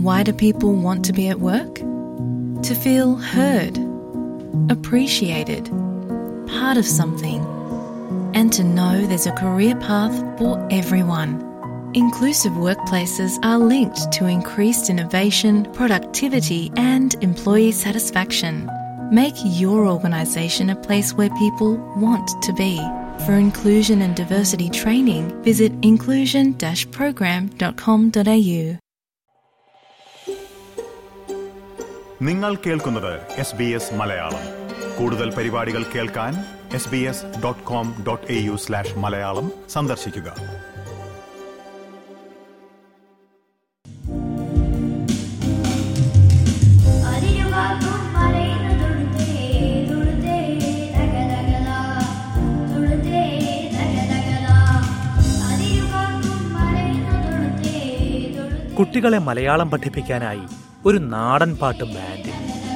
Why do people want to be at work? To feel heard, appreciated, part of something, and to know there's a career path for everyone. Inclusive workplaces are linked to increased innovation, productivity, and employee satisfaction. Make your organisation a place where people want to be. For inclusion and diversity training, visit inclusion-program.com.au. നിങ്ങൾ കേൾക്കുന്നത് S B S Malayalam കൂടുതൽ പരിപാടികൾ കേൾക്കാൻ S B S dot com dot A U slash Malayalam സന്ദർശിക്കുക അതിരുകാക്കും മലയിന്ന് തൊടുത്തേ, തൊടുത്തേ, തകതകതാ. തൊടുത്തേ, തകതകതാ. അതിരുകാക്കും മലയിന്ന് തൊടുത്തേ, തൊടുത്തേ, കുട്ടികളെ മലയാളം പഠിപ്പിക്കാനായി ഒരു നാടൻ പാട്ട് ബാൻഡ്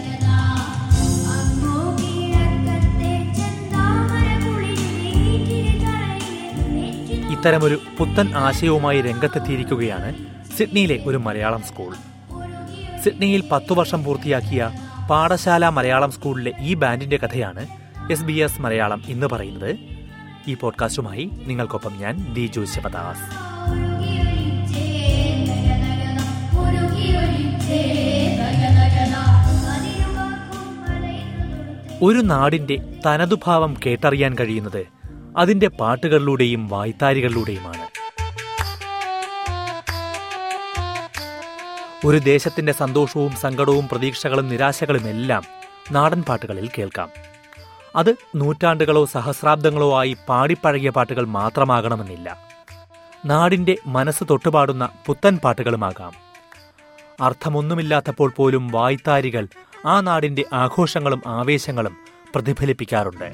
അങ്ങോ കിഴക്കത്തെ ചെന്താമരക്കുളിരിലെ ഈറ്റിരിതറയിലെ നെറ്റിനു ഇത്തരമൊരു പുത്തൻ ആശയവുമായി രംഗത്തെത്തിയിരിക്കുകയാണ് സിഡ്നിയിലെ ഒരു മലയാളം സ്കൂൾ സിഡ്നിയിൽ പത്തു വർഷം പൂർത്തിയാക്കിയ പാഠശാല മലയാളം സ്കൂളിലെ ഈ ബാൻഡിന്റെ കഥയാണ് എസ് ബി എസ് മലയാളം ഇന്ന് പറയുന്നത് ഈ പോഡ്കാസ്റ്റുമായി നിങ്ങൾക്കൊപ്പം ഞാൻ ദി ജോശപദാസ് ഒഴുകിയൊലിച്ചേ, തകതകതാ. ഒഴുകിയൊലിച്ചേ, തകതകതാ. അതിരുകാക്കും മലയിന്ന് തൊടുത്തേ, ഒരു നാടിന്റെ തനതുഭാവം കേട്ടറിയാൻ കഴിയുന്നത് അതിന്റെ പാട്ടുകളിലൂടെയും വായ്ത്താരികളിലൂടെയുമാണ് ഒരു ദേശത്തിന്റെ സന്തോഷവും സങ്കടവും പ്രതീക്ഷകളും നിരാശകളും എല്ലാം നാടൻ പാട്ടുകളിൽ കേൾക്കാം അത് നൂറ്റാണ്ടുകളോ സഹസ്രാബ്ദങ്ങളോ ആയി പാടിപ്പഴകിയ പാട്ടുകൾ മാത്രമാകണമെന്നില്ല നാടിന്റെ മനസ്സ് തൊട്ടുപാടുന്ന പുത്തൻ പാട്ടുകളുമാകാം അർത്ഥമൊന്നുമില്ലാത്തപ്പോൾ പോലും വായ്ത്താരികൾ ആ നാടിന്റെ ആഘോഷങ്ങളും ആവേശങ്ങളും പ്രതിഫലിപ്പിക്കാറുണ്ട്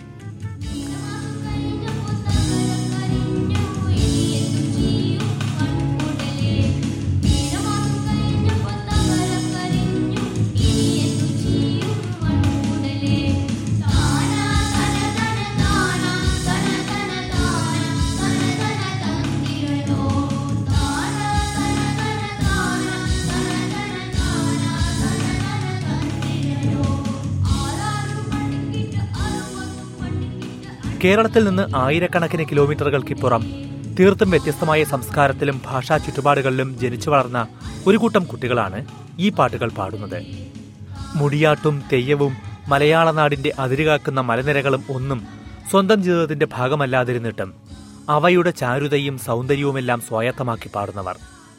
കേരളത്തിൽ നിന്ന് ആയിരക്കണക്കിന് കിലോമീറ്ററുകൾക്കിപ്പുറം തീർത്തും വ്യത്യസ്തമായ സംസ്കാരത്തിലും ഭാഷാ ചുറ്റുപാടുകളിലും ജനിച്ചു വളർന്ന ഒരു കൂട്ടം കുട്ടികളാണ് ഈ പാട്ടുകൾ പാടുന്നത് മുടിയാട്ടും തെയ്യവും മലയാള നാടിന്റെ അതിരുകാക്കുന്ന മലനിരകളും ഒന്നും സ്വന്തം ജീവിതത്തിന്റെ ഭാഗമല്ലാതിരുന്നിട്ടും അവയുടെ ചാരുതയും സൗന്ദര്യവുമെല്ലാം സ്വായത്തമാക്കി പാടുന്നവർ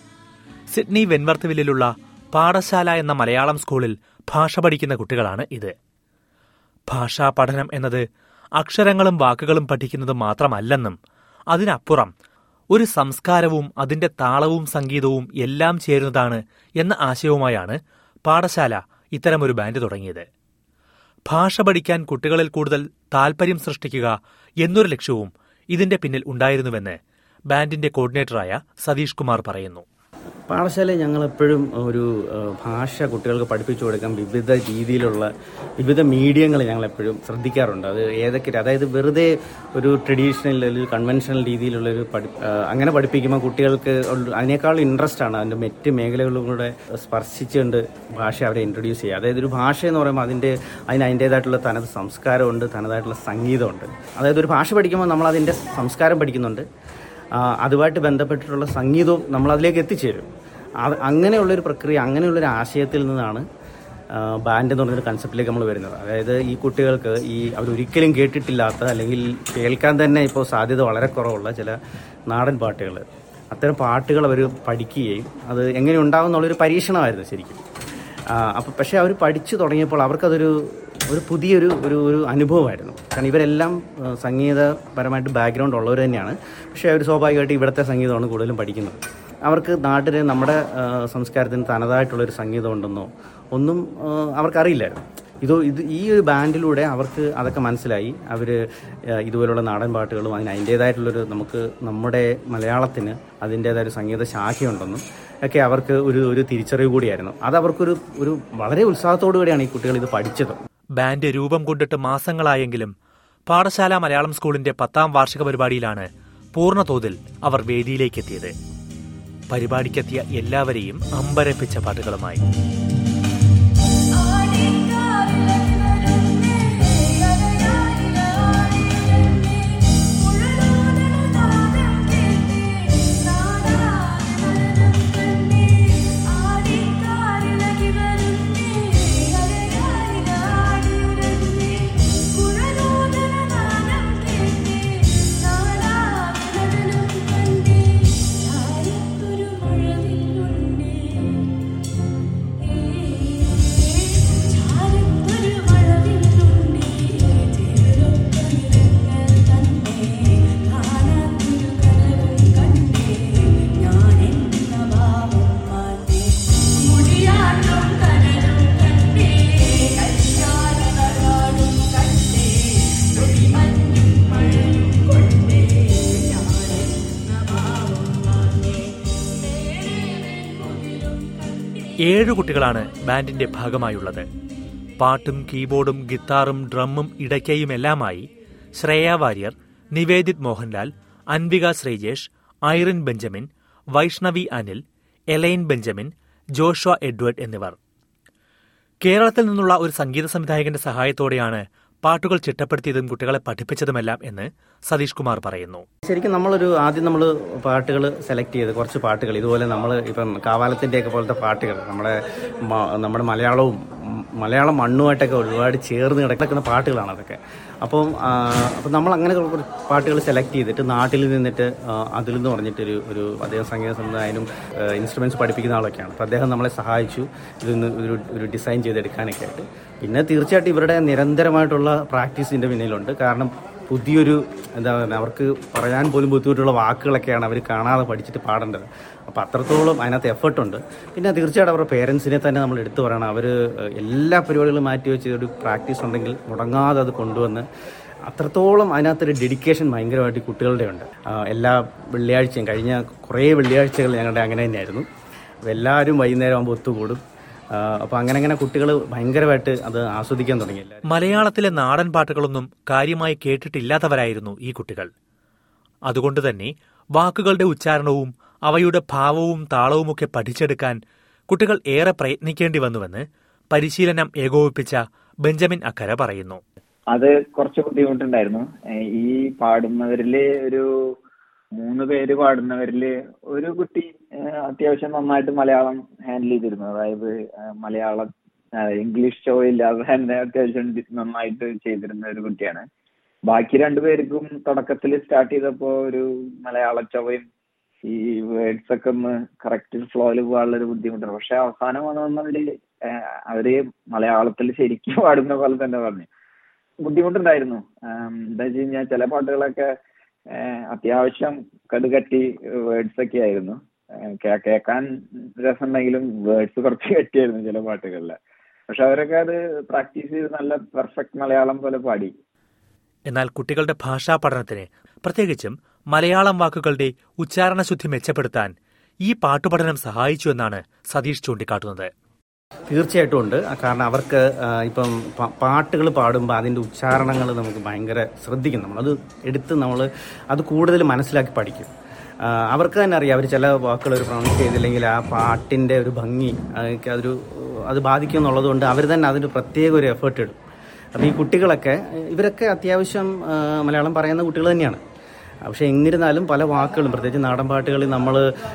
സിഡ്നി വെൻവർത്തുവില്ലിലുള്ള പാഠശാല എന്ന മലയാളം സ്കൂളിൽ ഭാഷ പഠിക്കുന്ന കുട്ടികളാണ് ഇത് ഭാഷാ പഠനം എന്നത് അക്ഷരങ്ങളും വാക്കുകളും പഠിക്കുന്നത് മാത്രമല്ലെന്നും അതിനപ്പുറം ഒരു സംസ്കാരവും അതിന്റെ താളവും സംഗീതവും എല്ലാം ചേരുന്നതാണ് എന്ന ആശയവുമായാണ് പാഠശാല ഇത്തരമൊരു ബാൻഡ് തുടങ്ങിയത് ഭാഷ പഠിക്കാൻ കുട്ടികളിൽ കൂടുതൽ താൽപര്യം സൃഷ്ടിക്കുക എന്നൊരു ലക്ഷ്യവും ഇതിന്റെ പിന്നിൽ ഉണ്ടായിരുന്നുവെന്ന് ബാൻഡിന്റെ കോർഡിനേറ്ററായ സതീഷ് കുമാർ പറയുന്നു പാഠശാലയിൽ ഞങ്ങൾ എപ്പോഴും ഒരു ഏഹ്, ഭാഷ കുട്ടികൾക്ക് പഠിപ്പിച്ചു കൊടുക്കാൻ വിവിധ രീതിയിലുള്ള വിവിധ മീഡിയങ്ങൾ ഞങ്ങൾ എപ്പോഴും ശ്രദ്ധിക്കാറുണ്ട് അത് ഏതൊക്കെ അതായത് വെറുതെ ഒരു ട്രഡീഷണൽ അല്ലെങ്കിൽ കൺവെൻഷണൽ രീതിയിലുള്ള ഒരു പഠി ഏഹ്, അങ്ങനെ പഠിപ്പിക്കുമ്പോൾ കുട്ടികൾക്ക് ഉള്ള- അതിനേക്കാൾ ഇൻട്രസ്റ്റ് ആണ് അതിൻ്റെ മറ്റ് മേഖലകളും കൂടെ സ്പർശിച്ചുകൊണ്ട് ഭാഷ അവരെ ഇൻട്രൊഡ്യൂസ് ചെയ്യുക അതായത് ഒരു ഭാഷ എന്ന് പറയുമ്പോൾ അതിൻ്റെ അതിന് അതിൻ്റേതായിട്ടുള്ള തനത് സംസ്കാരമുണ്ട് തനതായിട്ടുള്ള സംഗീതമുണ്ട് അതായത് ഒരു ഭാഷ പഠിക്കുമ്പോൾ നമ്മൾ അതിൻ്റെ സംസ്കാരം പഠിക്കുന്നുണ്ട് ആ, അതുമായിട്ട് ബന്ധപ്പെട്ടിട്ടുള്ള സംഗീതവും നമ്മൾ അതിലേക്ക് എത്തിച്ചേരും അത് അങ്ങനെയുള്ളൊരു പ്രക്രിയ അങ്ങനെയുള്ളൊരു ആശയത്തിൽ നിന്നാണ് ആ, ബാൻഡ് എന്ന് പറഞ്ഞൊരു കൺസെപ്റ്റിലേക്ക് നമ്മൾ വരുന്നത് അതായത് ഈ കുട്ടികൾക്ക് ഈ അവരൊരിക്കലും കേട്ടിട്ടില്ലാത്ത അല്ലെങ്കിൽ കേൾക്കാൻ തന്നെ ഇപ്പോൾ സാധ്യത വളരെ കുറവുള്ള ചില നാടൻ പാട്ടുകൾ അത്തരം പാട്ടുകൾ അവർ പഠിക്കുകയും അത് എങ്ങനെ ഉണ്ടാകും എന്നുള്ളൊരു പരീക്ഷണമായിരുന്നു ശരിക്കും അപ്പോൾ പക്ഷേ അവർ പഠിച്ചു തുടങ്ങിയപ്പോൾ അവർക്കതൊരു ഒരു പുതിയൊരു ഒരു ഒരു അനുഭവമായിരുന്നു കാരണം ഇവരെല്ലാം ആ, സംഗീതപരമായിട്ട് ബാക്ക്ഗ്രൗണ്ട് ഉള്ളവർ തന്നെയാണ് പക്ഷേ അവർ സ്വാഭാവികമായിട്ട് ഇവിടുത്തെ സംഗീതമാണ് കൂടുതലും പഠിക്കുന്നത് അവർക്ക് നാട്ടിൽ നമ്മുടെ ആ, സംസ്കാരത്തിന് തനതായിട്ടുള്ളൊരു സംഗീതം ഉണ്ടെന്നോ ഒന്നും ആ, അവർക്കറിയില്ലായിരുന്നു ഇത് ഇത് ഈ ഒരു ബാൻഡിലൂടെ അവർക്ക് അതൊക്കെ മനസ്സിലായി അവർ ഇതുപോലുള്ള നാടൻ പാട്ടുകളും അതിന് അതിൻ്റേതായിട്ടുള്ളൊരു നമുക്ക് നമ്മുടെ മലയാളത്തിന് അതിൻ്റേതായ ഒരു സംഗീത ശാഖയുണ്ടെന്നും ഒക്കെ അവർക്ക് ഒരു ഒരു തിരിച്ചറിവ് കൂടിയായിരുന്നു അത് അവർക്കൊരു ഒരു വളരെ ഉത്സാഹത്തോടു കൂടിയാണ് ഈ കുട്ടികൾ ഇത് പഠിച്ചത് ബാൻഡ് രൂപം കൊണ്ടിട്ട് മാസങ്ങളായെങ്കിലും പാഠശാല മലയാളം സ്കൂളിന്റെ പത്താം വാർഷിക പരിപാടിയിലാണ് പൂർണ്ണതോതിൽ അവർ വേദിയിലേക്കെത്തിയത് പരിപാടിക്കെത്തിയ എല്ലാവരെയും അമ്പരപ്പിച്ച പാട്ടുകളുമായി ഏഴു കുട്ടികളാണ് ബാൻഡിന്റെ ഭാഗമായുള്ളത് പാട്ടും കീബോർഡും ഗിത്താറും ഡ്രമ്മും ഇടയ്ക്കയുമെല്ലാമായി ശ്രേയ വാര്യർ നിവേദിത് മോഹൻലാൽ അൻവിക ശ്രീജേഷ് ഐറിൻ ബെഞ്ചമിൻ വൈഷ്ണവി അനിൽ എലൈൻ ബെഞ്ചമിൻ ജോഷ്വ എഡ്വേർഡ് എന്നിവർ കേരളത്തിൽ നിന്നുള്ള ഒരു സംഗീത സംവിധായകന്റെ സഹായത്തോടെയാണ് പാട്ടുകൾ ചിട്ടപ്പെടുത്തിയതും കുട്ടികളെ പഠിപ്പിച്ചതുമെല്ലാം എന്ന് സതീഷ് കുമാർ പറയുന്നു ശരിക്കും നമ്മളൊരു ആദ്യം നമ്മൾ പാട്ടുകൾ സെലക്ട് ചെയ്ത് കുറച്ച് പാട്ടുകൾ ഇതുപോലെ നമ്മൾ ഇപ്പം കാവാലത്തിൻ്റെയൊക്കെ പോലത്തെ പാട്ടുകൾ നമ്മുടെ മ- നമ്മുടെ മലയാളവും ഉം, മലയാളം മണ്ണുമായിട്ടൊക്കെ ഒരുപാട് ചേർന്ന് കിടക്കുന്ന പാട്ടുകളാണ് അതൊക്കെ അപ്പം ആ, അപ്പം നമ്മൾ അങ്ങനെ കുറച്ച് പാട്ടുകൾ സെലക്ട് ചെയ്തിട്ട് നാട്ടിൽ നിന്നിട്ട് ആ, അതിൽ നിന്ന് പറഞ്ഞിട്ടൊരു ഒരു അദ്ദേഹം സംഗീത സംവിധായകനും ഇൻസ്ട്രുമെന്റ്സ് പഠിപ്പിക്കുന്ന ആളൊക്കെയാണ് അപ്പം അദ്ദേഹം നമ്മളെ സഹായിച്ചു ഇതൊന്ന് ഒരു ഒരു ഡിസൈൻ ചെയ്തെടുക്കാനൊക്കെ ആയിട്ട് പിന്നെ തീർച്ചയായിട്ടും ഇവരുടെ നിരന്തരമായിട്ടുള്ള പ്രാക്ടീസിൻ്റെ പിന്നിലുണ്ട് കാരണം പുതിയൊരു എന്താ പറയുക അവർക്ക് പറയാൻ പോലും ബുദ്ധിമുട്ടുള്ള വാക്കുകളൊക്കെയാണ് അവർ കാണാതെ പഠിച്ചിട്ട് പാടേണ്ടത് അപ്പോൾ അത്രത്തോളം അതിനകത്ത് എഫർട്ടുണ്ട് പിന്നെ തീർച്ചയായിട്ടും അവരുടെ പേരൻസിനെ തന്നെ നമ്മൾ എടുത്തു പറയണം അവർ എല്ലാ പരിപാടികളും മാറ്റി വെച്ച് ഒരു പ്രാക്ടീസ് ഉണ്ടെങ്കിൽ മുടങ്ങാതെ അത് കൊണ്ടുവന്ന് അത്രത്തോളം അതിനകത്തൊരു ഡെഡിക്കേഷൻ ഭയങ്കരമായിട്ട് ഈ കുട്ടികളുടെ ഉണ്ട് ആ, എല്ലാ വെള്ളിയാഴ്ചയും കഴിഞ്ഞ കുറേ വെള്ളിയാഴ്ചകൾ ഞങ്ങളുടെ അങ്ങനെ തന്നെയായിരുന്നു അപ്പോൾ എല്ലാവരും വൈകുന്നേരം ആകുമ്പോൾ ഒത്തുകൂടും അപ്പോൾ അങ്ങനെ അങ്ങനെ കുട്ടികൾ ഭയങ്കരമായിട്ട് അത് ആസ്വദിക്കാൻ തുടങ്ങി എല്ലാവരും മലയാളത്തിലെ നാടൻ പാട്ടുകളൊന്നും കാര്യമായി കേട്ടിട്ടില്ലാത്തവരായിരുന്നു ഈ കുട്ടികൾ അതുകൊണ്ട് തന്നെ വാക്കുകളുടെ ഉച്ചാരണവും അവയുടെ ഭാവവും താളവുമൊക്കെ പഠിച്ചെടുക്കാൻ കുട്ടികൾ ഏറെ പ്രയത്നിക്കേണ്ടി വന്നുവെന്ന് പരിശീലനം ഏകോപിപ്പിച്ച ബെഞ്ചമിൻ അക്കര പറയുന്നു അത് കുറച്ച് ബുദ്ധിമുട്ടുണ്ടായിരുന്നു ഏഹ് ഈ പാടുന്നവരില് ഒരു മൂന്ന് പേര് പാടുന്നവരില് ഒരു കുട്ടി ഏഹ് അത്യാവശ്യം നന്നായിട്ട് മലയാളം ഹാൻഡിൽ ചെയ്തിരുന്നു അതായത് ഏഹ് മലയാളം ഏഹ് ഇംഗ്ലീഷ് ഷോ ഇല്ലാതെ തന്നെ അത്യാവശ്യം ഡി- നന്നായിട്ട് ചെയ്തിരുന്ന ഒരു കുട്ടിയാണ് ബാക്കി രണ്ടുപേർക്കും തുടക്കത്തിൽ സ്റ്റാർട്ട് ചെയ്തപ്പോ ഒരു മലയാള ചൊവയും ഈ വേർഡ്സ് ഒക്കെ ഒന്ന് കറക്റ്റ് ഫ്ലോയിൽ പോകാനുള്ള ഒരു ബുദ്ധിമുട്ടാണ് പക്ഷെ അവസാനം വന്ന് വന്നവര് ഏഹ് അവര് മലയാളത്തിൽ ശരിക്കും പാടുന്ന പോലെ തന്നെ പറഞ്ഞു ബുദ്ധിമുട്ടുണ്ടായിരുന്നു ആം, എന്താ വെച്ച് കഴിഞ്ഞാൽ ചില പാട്ടുകളൊക്കെ ഏഹ്, അത്യാവശ്യം കടുകട്ടി വേർഡ്സ് ഒക്കെ ആയിരുന്നു ഏഹ്, കേ- കേൾക്കാൻ രസമുണ്ടെങ്കിലും വേർഡ്സ് കുറച്ച് കട്ടിയായിരുന്നു ചില പാട്ടുകളിൽ പക്ഷെ അവരൊക്കെ അത് പ്രാക്ടീസ് ചെയ്ത് നല്ല പെർഫെക്റ്റ് മലയാളം പോലെ പാടി എന്നാൽ കുട്ടികളുടെ ഭാഷാ പഠനത്തിന് പ്രത്യേകിച്ചും മലയാളം വാക്കുകളുടെ ഉച്ചാരണശുദ്ധി മെച്ചപ്പെടുത്താൻ ഈ പാട്ടുപഠനം സഹായിച്ചു എന്നാണ് സതീഷ് ചൂണ്ടിക്കാട്ടുന്നത് തീർച്ചയായിട്ടും ഉണ്ട് ആ, കാരണം അവർക്ക് ആ, ഇപ്പം പാട്ടുകൾ പാടുമ്പോൾ അതിൻ്റെ ഉച്ചാരണങ്ങൾ നമുക്ക് ഭയങ്കര ശ്രദ്ധിക്കും നമ്മൾ അത് എടുത്ത് നമ്മൾ അത് കൂടുതൽ മനസ്സിലാക്കി പഠിക്കും ആ, അവർക്ക് തന്നെ അറിയാം അവർ ചില വാക്കുകൾ ഒരു പ്രൊണൗൺസ് ചെയ്തില്ലെങ്കിൽ ആ പാട്ടിൻ്റെ ഒരു ഭംഗി അതൊക്കെ അതൊരു അത് ബാധിക്കും എന്നുള്ളത് കൊണ്ട് അവർ തന്നെ അതിന് പ്രത്യേക ഒരു എഫേർട്ട് ഇടും അപ്പോൾ ഈ കുട്ടികളൊക്കെ ഇവരൊക്കെ അത്യാവശ്യം ആ, മലയാളം പറയുന്ന കുട്ടികൾ തന്നെയാണ് പക്ഷെ എന്നിരുന്നാലും പല വാക്കുകളും പ്രത്യേകിച്ച് നാടൻ പാട്ടുകളിൽ നമ്മൾ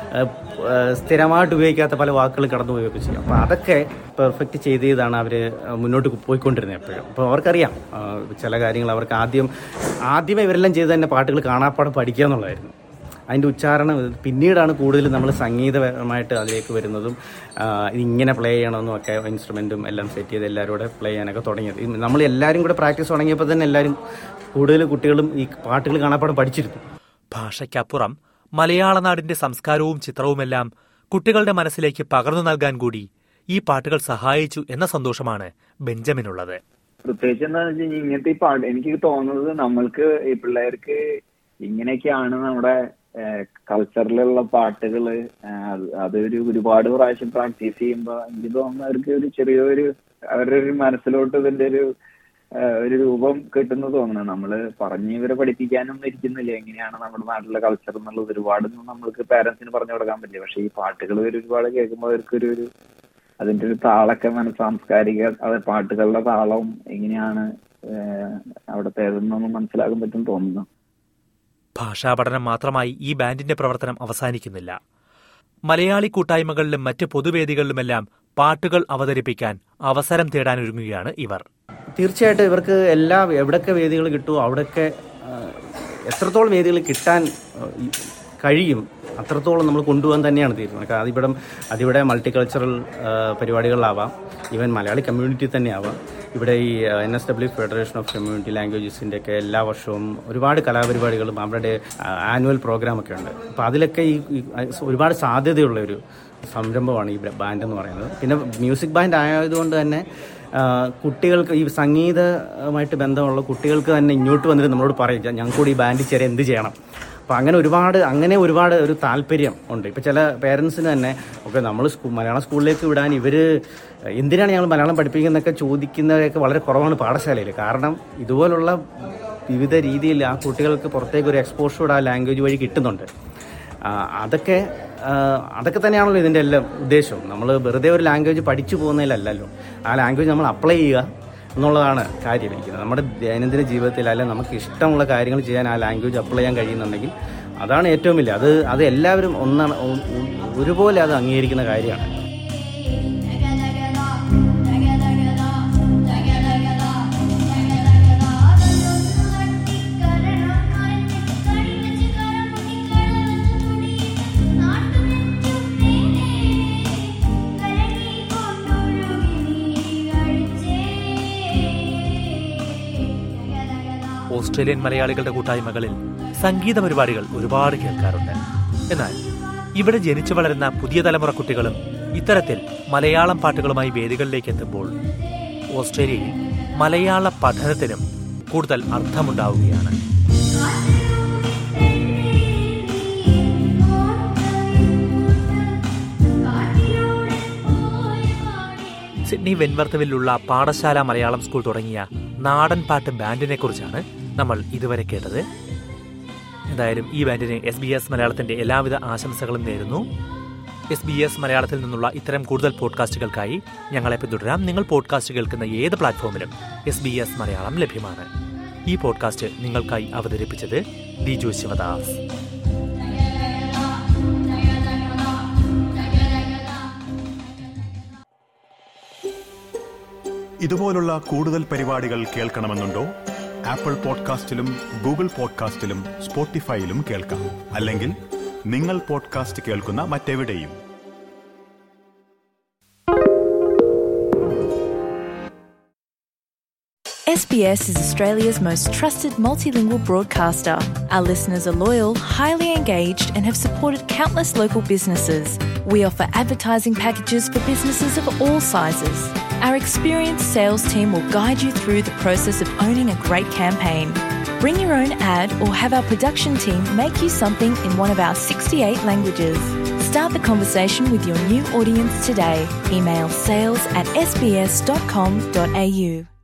സ്ഥിരമായിട്ട് ഉപയോഗിക്കാത്ത പല വാക്കുകൾ കടന്നു പോവുകയൊക്കെ ചെയ്യും അപ്പോൾ അതൊക്കെ പെർഫെക്റ്റ് ചെയ്ത് ചെയ്താണ് അവർ മുന്നോട്ട് പോയിക്കൊണ്ടിരുന്നത് എപ്പോഴും അപ്പോൾ അവർക്കറിയാം ആ, ചില കാര്യങ്ങൾ അവർക്ക് ആദ്യം ആദ്യമേ ഇവരെല്ലാം ചെയ്ത് തന്നെ പാട്ടുകൾ കാണാപ്പാടം പഠിക്കുക എന്നുള്ളതായിരുന്നു അതിൻ്റെ ഉച്ചാരണം ഇത് പിന്നീടാണ് കൂടുതൽ നമ്മൾ സംഗീതപരമായിട്ട് അതിലേക്ക് വരുന്നതും ആ, ഇതിങ്ങനെ പ്ലേ ചെയ്യണമെന്നും ഒക്കെ ഇൻസ്ട്രുമെൻറ്റും എല്ലാം സെറ്റ് ചെയ്ത് എല്ലാവരും കൂടെ പ്ലേ ചെയ്യാനൊക്കെ തുടങ്ങിയത് ഈ നമ്മൾ എല്ലാവരും കൂടെ പ്രാക്ടീസ് തുടങ്ങിയപ്പോൾ തന്നെ എല്ലാവരും കൂടുതൽ കുട്ടികളും ഈ പാട്ടുകൾ കാണാപ്പാടം പഠിച്ചിരുന്നു ഭാഷയ്ക്കപ്പുറം മലയാള നാടിന്റെ സംസ്കാരവും ചിത്രവുമെല്ലാം കുട്ടികളുടെ മനസ്സിലേക്ക് പകർന്നു നൽകാൻ കൂടി ഈ പാട്ടുകൾ സഹായിച്ചു എന്ന സന്തോഷമാണ് ബെഞ്ചമിനുള്ളത് പ്രത്യേകിച്ച് എന്താ വെച്ച് കഴിഞ്ഞാൽ ഇങ്ങനത്തെ ഈ പാട്ട് എനിക്ക് തോന്നുന്നത് നമ്മൾക്ക് ഈ പിള്ളേർക്ക് ഇങ്ങനെയൊക്കെയാണ് നമ്മുടെ കൾച്ചറിലുള്ള പാട്ടുകള് ആഹ് അത് അതൊരു ഒരുപാട് പ്രാവശ്യം പ്രാക്ടീസ് ചെയ്യുമ്പോ എനിക്ക് തോന്നുന്നു അവർക്ക് ഒരു ചെറിയൊരു അവരുടെ ഒരു മനസ്സിലോട്ട് ഇതിന്റെ ഒരു ഏഹ് ഒരു രൂപം കിട്ടുന്നു തോന്നുന്നു നമ്മള് പറഞ്ഞ് ഇവരെ പഠിപ്പിക്കാനൊന്നും ഇരിക്കുന്നില്ല എങ്ങനെയാണ് നമ്മുടെ നാട്ടിലെ കൾച്ചർ എന്നുള്ളത് ഒരുപാടൊന്നും നമ്മൾക്ക് പാരന്റ്സിന് പറഞ്ഞു കൊടുക്കാൻ പറ്റില്ല പക്ഷെ ഈ പാട്ടുകൾ ഇവർ ഒരുപാട് കേൾക്കുമ്പോൾ അവർക്കൊരു ഒരു അതിന്റെ ഒരു താളൊക്കെ മനസ്സ് സാംസ്കാരിക അത് പാട്ടുകളുടെ താളവും എങ്ങനെയാണ് ഏഹ് അവിടുത്തെ ഏതെന്നൊന്നും മനസ്സിലാക്കാൻ പറ്റും തോന്നുന്നു ഭാഷാ പഠനം മാത്രമായി ഈ ബാൻഡിന്റെ പ്രവർത്തനം അവസാനിക്കുന്നില്ല മലയാളി കൂട്ടായ്മകളിലും മറ്റ് പൊതുവേദികളിലുമെല്ലാം പാട്ടുകൾ അവതരിപ്പിക്കാൻ അവസരം തേടാനൊരുങ്ങുകയാണ് ഇവർ തീർച്ചയായിട്ടും ഇവർക്ക് എല്ലാ എവിടൊക്കെ വേദികൾ കിട്ടുമോ അവിടെയൊക്കെ ആ, എത്രത്തോളം വേദികൾ കിട്ടാൻ ആ, ഈ കഴിയും അത്രത്തോളം നമ്മൾ കൊണ്ടുപോകാൻ തന്നെയാണ് തീരുമാനം കാരണം അതിവിടെ അതിവിടെ മൾട്ടി കൾച്ചറൽ പരിപാടികളിലാവാം ഈവൻ മലയാളി കമ്മ്യൂണിറ്റി തന്നെ ആവാം ഇവിടെ ഈ N S W federation of community ലാംഗ്വേജസിൻ്റെ ഒക്കെ എല്ലാ വർഷവും ഒരുപാട് കലാപരിപാടികളും അവരുടെ ആനുവൽ പ്രോഗ്രാമൊക്കെ ഉണ്ട് അപ്പോൾ അതിലൊക്കെ ഈ ഈ ഒരുപാട് സാധ്യതയുള്ള ഒരു സംരംഭമാണ് ഈ ബാൻഡ് എന്ന് പറയുന്നത് പിന്നെ മ്യൂസിക് ബാൻഡ് ആയതുകൊണ്ട് തന്നെ ആ, കുട്ടികൾക്ക് ഈ സംഗീതമായിട്ട് ബന്ധമുള്ള കുട്ടികൾക്ക് തന്നെ ഇങ്ങോട്ട് വന്നിട്ട് നമ്മളോട് പറയും ഞങ്ങൾക്ക് കൂടി ഈ ബാൻഡിൽ ചേരാൻ എന്ത് ചെയ്യണം അപ്പോൾ അങ്ങനെ ഒരുപാട് അങ്ങനെ ഒരുപാട് ഒരു താല്പര്യം ഉണ്ട് ഇപ്പോൾ ചില പേരൻസിന് തന്നെ ഒക്കെ നമ്മൾ സ്കൂ മലയാളം സ്കൂളിലേക്ക് വിടാൻ ഇവർ എന്തിനാണ് ഞങ്ങൾ മലയാളം പഠിപ്പിക്കുന്നതൊക്കെ ചോദിക്കുന്നവരൊക്കെ വളരെ കുറവാണ് പാഠശാലയിൽ കാരണം ഇതുപോലുള്ള വിവിധ രീതിയിൽ ആ കുട്ടികൾക്ക് പുറത്തേക്ക് ഒരു എക്സ്പോഷർ ആ ലാംഗ്വേജ് വഴി കിട്ടുന്നുണ്ട് ആ, അതൊക്കെ ആ, അതൊക്കെ തന്നെയാണല്ലോ ഇതിൻ്റെ എല്ലാം ഉദ്ദേശവും നമ്മൾ വെറുതെ ഒരു ലാംഗ്വേജ് പഠിച്ചു പോകുന്നതിലല്ലല്ലോ ആ ലാംഗ്വേജ് നമ്മൾ അപ്ലൈ ചെയ്യുക എന്നുള്ളതാണ് കാര്യം ഇരിക്കുന്നത് നമ്മുടെ ദൈനംദിന ജീവിതത്തിൽ അല്ലെങ്കിൽ നമുക്ക് ഇഷ്ടമുള്ള കാര്യങ്ങൾ ചെയ്യാൻ ആ ലാംഗ്വേജ് അപ്ലൈ ചെയ്യാൻ കഴിയുന്നുണ്ടെങ്കിൽ അതാണ് ഏറ്റവും വലിയ അത് അത് എല്ലാവരും ഒന്നാണ് ഒ- ഒ- ഒരുപോലെ അത് അംഗീകരിക്കുന്ന കാര്യമാണ് ഓസ്ട്രേലിയൻ മലയാളികളുടെ കൂട്ടായ്മകളിൽ സംഗീത പരിപാടികൾ ഒരുപാട് കേൾക്കാറുണ്ട് എന്നാൽ ഇവിടെ ജനിച്ചു വളരുന്ന പുതിയ തലമുറ കുട്ടികളും ഇത്തരത്തിൽ മലയാളം പാട്ടുകളുമായി വേദികളിലേക്ക് എത്തുമ്പോൾ ഓസ്ട്രേലിയയിൽ മലയാള പഠനത്തിനും കൂടുതൽ അർത്ഥമുണ്ടാവുകയാണ് സിഡ്നി വെൻവർത്തവിലുള്ള പാഠശാല മലയാളം സ്കൂൾ തുടങ്ങിയ നാടൻ പാട്ട് ബാൻഡിനെ കുറിച്ചാണ് നമ്മൾ ഇതുവരെ കേട്ടത് എന്തായാലും ഈ ബാൻഡിന് എസ് ബി എസ് മലയാളത്തിന്റെ എല്ലാവിധ ആശംസകളും നേരുന്നു എസ് ബി എസ് മലയാളത്തിൽ നിന്നുള്ള ഇത്തരം കൂടുതൽ പോഡ്കാസ്റ്റുകൾക്കായി ഞങ്ങളെ പിന്തുടരാം നിങ്ങൾ പോഡ്കാസ്റ്റ് കേൾക്കുന്ന ഏത് പ്ലാറ്റ്ഫോമിലും എസ് ബി എസ് മലയാളം ലഭ്യമാണ് ഈ പോഡ്കാസ്റ്റ് നിങ്ങൾക്കായി അവതരിപ്പിച്ചത് ദിജു ശിവദാസ് ഇതുപോലുള്ള കൂടുതൽ പരിപാടികൾ കേൾക്കണമെന്നുണ്ടോ ആപ്പിൾ പോഡ്കാസ്റ്റിലും ഗൂഗിൾ പോഡ്കാസ്റ്റിലും സ്പോട്ടിഫൈയിലും കേൾക്കാം അല്ലെങ്കിൽ നിങ്ങൾ പോഡ്കാസ്റ്റ് കേൾക്കുന്ന മറ്റെവിടെയും SBS is Australia's most trusted multilingual broadcaster. Our listeners are loyal, highly engaged, and have supported countless local businesses. We offer advertising packages for businesses of all sizes. Our experienced sales team will guide you through the process of owning a great campaign. Bring your own ad or have our production team make you something in one of our 68 languages. Start the conversation with your new audience today. Email sales at sbs.com.au.